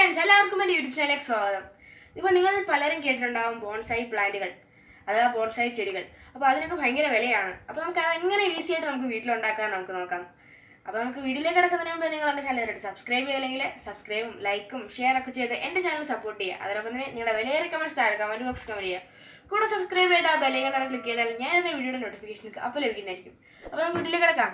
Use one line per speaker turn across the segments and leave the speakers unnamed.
friends എല്ലാവർക്കും എൻ്റെ YouTube ചാനലിലേക്ക് സ്വാഗതം ഇപ്പോൾ നിങ്ങൾ പലരും കേട്ടിട്ടുണ്ടാവും ബോൺസായി പ്ലാന്റുകൾ അഥവാ ബോൺസായി ചെടികൾ അപ്പോൾ അതിനൊക്കെ ഭയങ്കര വിലയാണ് അപ്പോൾ നമുക്ക് അത് എങ്ങനെ ഈസി ആയിട്ട് നമുക്ക് വീട്ടിലുണ്ടാക്കാൻ നമുക്ക് നോക്കാം അപ്പോൾ നമുക്ക് വീഡിയോയിലേക്ക് കിടക്കുന്നതിന് മുമ്പ് നിങ്ങൾ എൻ്റെ ചാനൽ സബ്സ്ക്രൈബ് ചെയ്തില്ലെങ്കിൽ സബ്സ്ക്രൈബും ലൈക്കും ഷെയർ ഒക്കെ ചെയ്ത് എൻ്റെ ചാനൽ സപ്പോർട്ട് ചെയ്യുക അതോടൊപ്പം തന്നെ നിങ്ങളുടെ വിലയേറെ കമൻറ്റ്സ് താഴെ കമൻറ്റ് ബോക്സ് കമൻറ്റ് ചെയ്യുക കൂടെ സബ്സ്ക്രൈബ് ചെയ്ത് ആ ബെല്ലൈക്കൺ ക്ലിക്ക് ചെയ്താൽ ഞാൻ എന്ന വീഡിയോയുടെ നോട്ടിഫിക്കേഷൻ നിങ്ങൾക്ക് അപ്പോൾ ലഭിക്കുന്നതായിരിക്കും അപ്പോൾ നമുക്ക് വീട്ടിലേക്ക് കിടക്കാം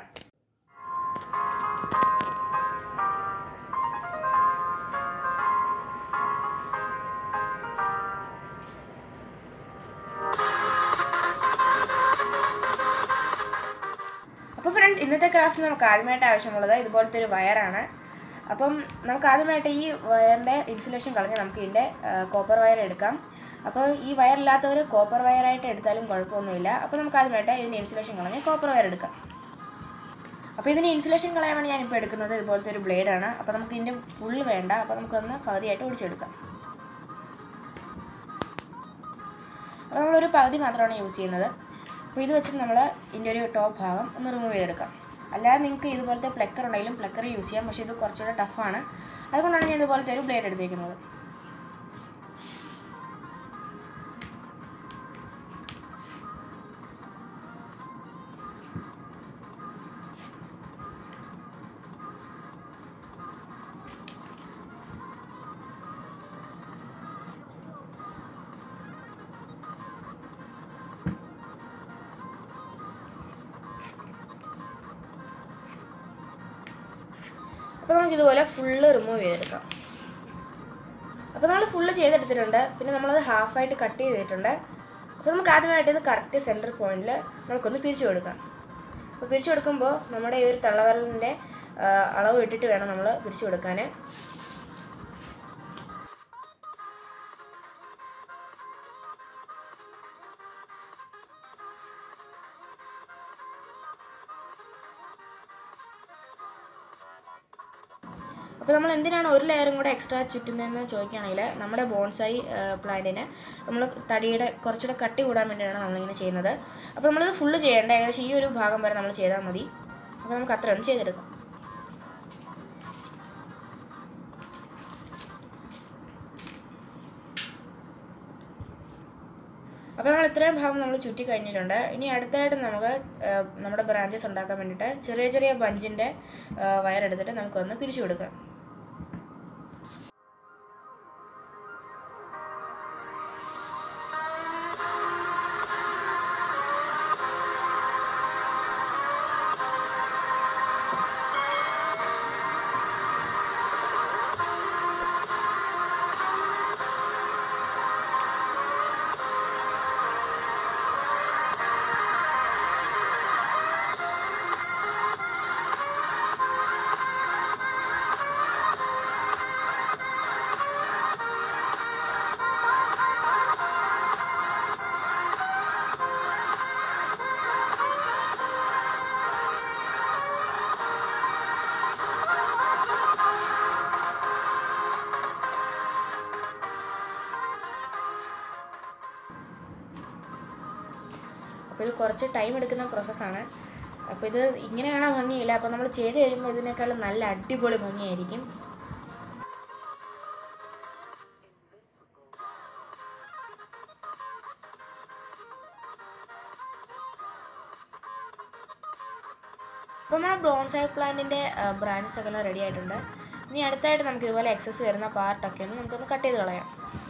അപ്പോൾ ഫ്രണ്ട്സ് ഇന്നത്തെ ക്രാഫ്റ്റ് നമുക്ക് ആദ്യമായിട്ട് ആവശ്യമുള്ളത് ഇതുപോലത്തെ ഒരു വയറാണ് അപ്പം നമുക്ക് ആദ്യമായിട്ട് ഈ വയറിൻ്റെ ഇൻസുലേഷൻ കളഞ്ഞ് നമുക്ക് ഇതിൻ്റെ കോപ്പർ വയർ എടുക്കാം അപ്പോൾ ഈ വയറില്ലാത്തവർ കോപ്പർ വയറായിട്ട് എടുത്താലും കുഴപ്പമൊന്നുമില്ല അപ്പോൾ നമുക്ക് ആദ്യമായിട്ട് ഇതിൻ്റെ ഇൻസുലേഷൻ കളഞ്ഞ് കോപ്പർ വയർ എടുക്കാം അപ്പോൾ ഇതിന് ഇൻസുലേഷൻ കളയാൻ വേണ്ടി ഞാനിപ്പോൾ എടുക്കുന്നത് ഇതുപോലത്തെ ഒരു ബ്ലേഡാണ് അപ്പോൾ നമുക്ക് ഇതിൻ്റെ ഫുള്ള് വേണ്ട അപ്പോൾ നമുക്കൊന്ന് പകുതിയായിട്ട് ഒടിച്ചെടുക്കാം അപ്പോൾ നമ്മളൊരു പകുതി മാത്രമാണ് യൂസ് ചെയ്യുന്നത് അപ്പോൾ ഇത് വെച്ചിട്ട് നമ്മൾ ഇതിൻ്റെ ഒരു ടോപ്പ് ഭാഗം ഒന്ന് റിമൂവ് ചെയ്തെടുക്കാം അല്ലാതെ നിങ്ങൾക്ക് ഇതുപോലത്തെ പ്ലക്കർ ഉണ്ടെങ്കിലും പ്ലക്കർ യൂസ് ചെയ്യാം പക്ഷേ ഇത് കുറച്ചുകൂടെ ടഫാണ് അതുകൊണ്ടാണ് ഞാൻ ഇതുപോലത്തെ ഒരു ബ്ലേഡ് എടുത്തിരിക്കുന്നത് അപ്പോൾ നമുക്ക് ഇതുപോലെ ഫുള്ള് റിമൂവ് ചെയ്തെടുക്കാം അപ്പോൾ നമ്മൾ ഫുള്ള് ചെയ്തെടുത്തിട്ടുണ്ട് പിന്നെ നമ്മളത് ഹാഫായിട്ട് കട്ട് ചെയ്തിട്ടുണ്ട് അപ്പോൾ നമുക്ക് ആദ്യമായിട്ട് ഇത് കറക്റ്റ് സെൻറ്റർ പോയിന്റിൽ നമുക്കൊന്ന് പിരിച്ചു കൊടുക്കാം അപ്പോൾ പിരിച്ചു കൊടുക്കുമ്പോൾ നമ്മുടെ ഈ ഒരു തള്ളവരലിൻ്റെ അളവ് ഇട്ടിട്ട് വേണം നമ്മൾ പിരിച്ചു കൊടുക്കാൻ അപ്പോൾ നമ്മൾ എന്തിനാണ് ഒരു ലെയറും കൂടെ എക്സ്ട്രാ ചുറ്റുന്നതെന്ന് ചോദിക്കുകയാണെങ്കിൽ നമ്മുടെ ബോൺസായി പ്ലാന്റിന് നമ്മൾ തടിയുടെ കുറച്ചുകൂടെ കട്ടി കൂടാൻ വേണ്ടിയാണ് നമ്മളിങ്ങനെ ചെയ്യുന്നത് അപ്പോൾ നമ്മളിത് ഫുള്ള് ചെയ്യേണ്ട ഏകദേശം ഈ ഒരു ഭാഗം വരെ നമ്മൾ ചെയ്താൽ മതി അപ്പോൾ നമുക്ക് അത്രയൊന്നും ചെയ്തെടുക്കാം അപ്പോൾ നമ്മൾ ഇത്രയും ഭാഗം നമ്മൾ ചുറ്റി കഴിഞ്ഞിട്ടുണ്ട് ഇനി അടുത്തായിട്ട് നമുക്ക് നമ്മുടെ ബ്രാഞ്ചസ് ഉണ്ടാക്കാൻ വേണ്ടിയിട്ട് ചെറിയ ചെറിയ ബഞ്ചിൻ്റെ വയറെടുത്തിട്ട് നമുക്കൊന്ന് പിരിച്ചു കൊടുക്കാം അപ്പോൾ ഇത് കുറച്ച് ടൈം എടുക്കുന്ന പ്രോസസ്സാണ് അപ്പോൾ ഇത് ഇങ്ങനെ കാണാൻ ഭംഗിയില്ല അപ്പോൾ നമ്മൾ ചെയ്ത് കഴിയുമ്പോൾ ഇതിനേക്കാളും നല്ല അടിപൊളി ഭംഗിയായിരിക്കും അപ്പോൾ നമ്മുടെ ബ്രോൺസൈ പ്ലാന്റിൻ്റെ ബ്രാഞ്ചസ് ഒക്കെ റെഡി ആയിട്ടുണ്ട് ഇനി അടുത്തായിട്ട് നമുക്ക് ഇതുപോലെ എക്സസ് വരുന്ന പാർട്ടൊക്കെ ഒന്ന് നമുക്കൊന്ന് കട്ട് ചെയ്ത് കളയാം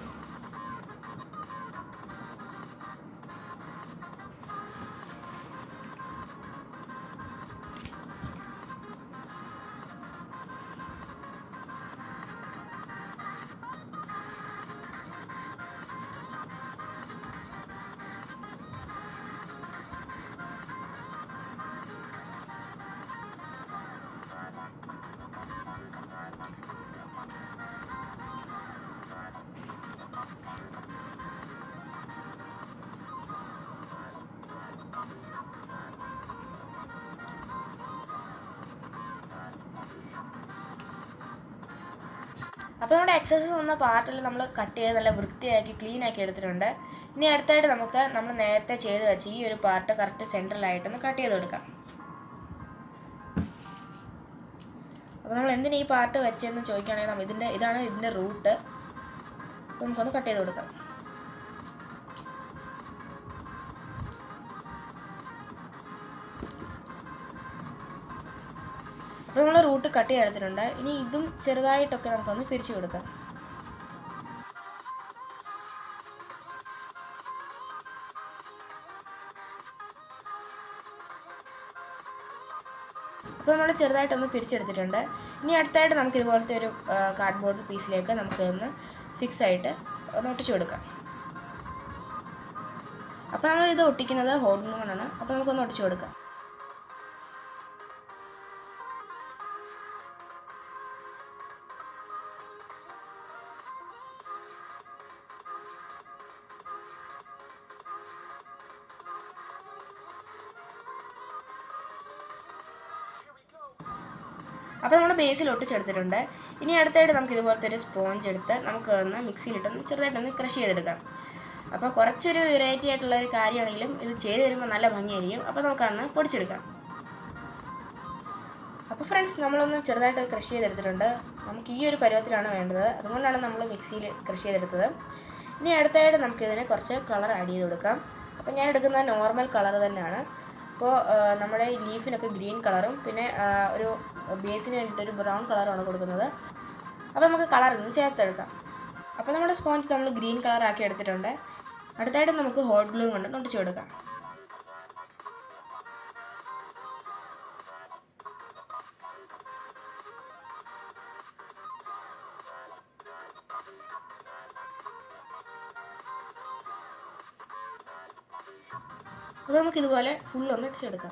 അപ്പോൾ നമ്മുടെ എക്സസൈസ് വന്ന പാർട്ടിൽ നമ്മൾ കട്ട് ചെയ്ത് നല്ല വൃത്തിയാക്കി ക്ലീൻ ആക്കി എടുത്തിട്ടുണ്ട് ഇനി അടുത്തായിട്ട് നമുക്ക് നമ്മൾ നേരത്തെ ചെയ്ത് വെച്ച് ഈ ഒരു പാർട്ട് കറക്റ്റ് സെൻട്രലായിട്ടൊന്ന് കട്ട് ചെയ്ത് കൊടുക്കാം അപ്പോൾ നമ്മൾ എന്തിനാ ഈ പാർട്ട് വെച്ചതെന്ന് ചോദിക്കുകയാണെങ്കിൽ നമ്മൾ ഇതിൻ്റെ ഇതാണ് ഇതിൻ്റെ റൂട്ട് നമുക്കൊന്ന് കട്ട് ചെയ്ത് കൊടുക്കാം അപ്പോൾ നമ്മൾ റൂട്ട് കട്ട് ചെയ്തെടുത്തിട്ടുണ്ട് ഇനി ഇതും ചെറുതായിട്ടൊക്കെ നമുക്കൊന്ന് പിരിച്ചു കൊടുക്കാം അപ്പോൾ നമ്മൾ ചെറുതായിട്ടൊന്ന് പിരിച്ചെടുത്തിട്ടുണ്ട് ഇനി അടുത്തായിട്ട് നമുക്ക് ഇതുപോലത്തെ ഒരു കാർഡ്ബോർഡ് പീസിലേക്ക് നമുക്ക് ഒന്ന് ഫിക്സ് ആയിട്ട് ഒന്ന് ഒട്ടിച്ചു കൊടുക്കാം അപ്പോൾ നമ്മൾ ഇത് ഒട്ടിക്കുന്നത് ഹോൾഡും കൊണ്ടാണ് അപ്പോൾ നമുക്കൊന്ന് ഒട്ടിച്ചു കൊടുക്കാം അപ്പോൾ നമ്മൾ ബേസിൽ ഒട്ടിച്ചെടുത്തിട്ടുണ്ട് ഇനി അടുത്തായിട്ട് നമുക്ക് ഇതുപോലത്തെ ഒരു സ്പോഞ്ച് എടുത്ത് നമുക്ക് ഒന്ന് മിക്സിയിലിട്ടൊന്ന് ചെറുതായിട്ടൊന്ന് ക്രഷ് ചെയ്തെടുക്കാം അപ്പോൾ കുറച്ചൊരു വെറൈറ്റി ആയിട്ടുള്ള ഒരു കാര്യമാണെങ്കിലും ഇത് ചെയ്ത് വരുമ്പോൾ നല്ല ഭംഗിയായിരിക്കും അപ്പോൾ നമുക്കന്ന് പൊടിച്ചെടുക്കാം അപ്പോൾ ഫ്രണ്ട്സ് നമ്മളൊന്ന് ചെറുതായിട്ട് ക്രഷ് ചെയ്തെടുത്തിട്ടുണ്ട് നമുക്ക് ഈ ഒരു പരുവത്തിലാണ് വേണ്ടത് അതുകൊണ്ടാണ് നമ്മൾ മിക്സിയിൽ ക്രഷ് ചെയ്തെടുത്തത് ഇനി അടുത്തായിട്ട് നമുക്കിതിന് കുറച്ച് കളർ ആഡ് ചെയ്ത് കൊടുക്കാം അപ്പോൾ ഞാൻ എടുക്കുന്നത് നോർമൽ കളർ തന്നെയാണ് അപ്പോൾ നമ്മുടെ ഈ ലീഫിനൊക്കെ ഗ്രീൻ കളറും പിന്നെ ആ, ഒരു ബേസിന് വേണ്ടിയിട്ട് ഒരു ബ്രൗൺ കളറുമാണ് കൊടുക്കുന്നത് അപ്പോൾ നമുക്ക് കളർ ഇന്ന് ചേർത്തെടുക്കാം അപ്പോൾ നമ്മുടെ സ്പോഞ്ച് നമ്മൾ ഗ്രീൻ കളർ ആക്കി എടുത്തിട്ടുണ്ട് അടുത്തായിട്ട് നമുക്ക് ഹോട്ട് ഗ്ലൂ കൊണ്ട് ഒട്ടിച്ചു കൊടുക്കാം അപ്പോൾ നമുക്ക് ഇതുപോലെ ഫുൾ ഒന്ന് അടിച്ചെടുക്കാം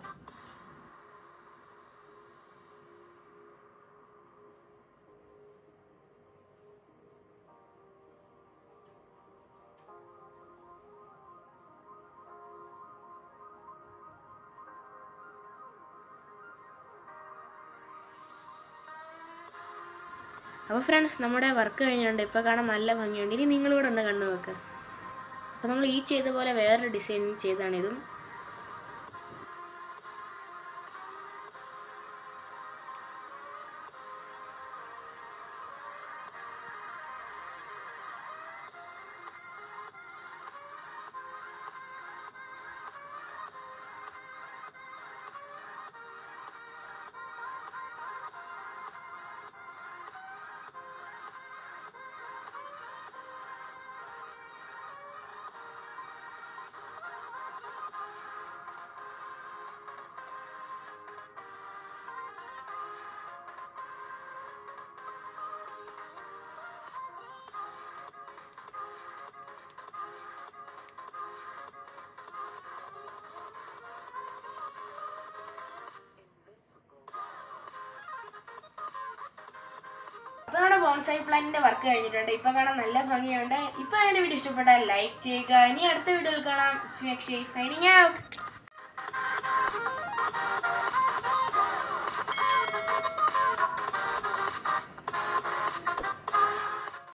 അപ്പോൾ ഫ്രണ്ട്സ് നമ്മുടെ വർക്ക് കഴിഞ്ഞുണ്ട് ഇപ്പോൾ കാണാൻ നല്ല ഭംഗിയുണ്ട് ഇനി നിങ്ങളിവിടെ ഉണ്ട് കണ്ണു നോക്ക് അപ്പോൾ നമ്മൾ ഈ ചെയ്ത പോലെ വേറൊരു ഡിസൈൻ ചെയ്താണിതും അപ്പോൾ നമ്മുടെ ബോൺസായി പ്ലാന്റിന്റെ വർക്ക് കഴിഞ്ഞിട്ടുണ്ട് ഇപ്പൊ കാണാൻ നല്ല ഭംഗിയുണ്ട് ഇപ്പൊ എന്റെ വീഡിയോ ഇഷ്ടപ്പെട്ടാൽ ലൈക്ക് ചെയ്യുക ഇനി അടുത്ത വീഡിയോയിൽ കാണാം സൈനിങ് ഔട്ട്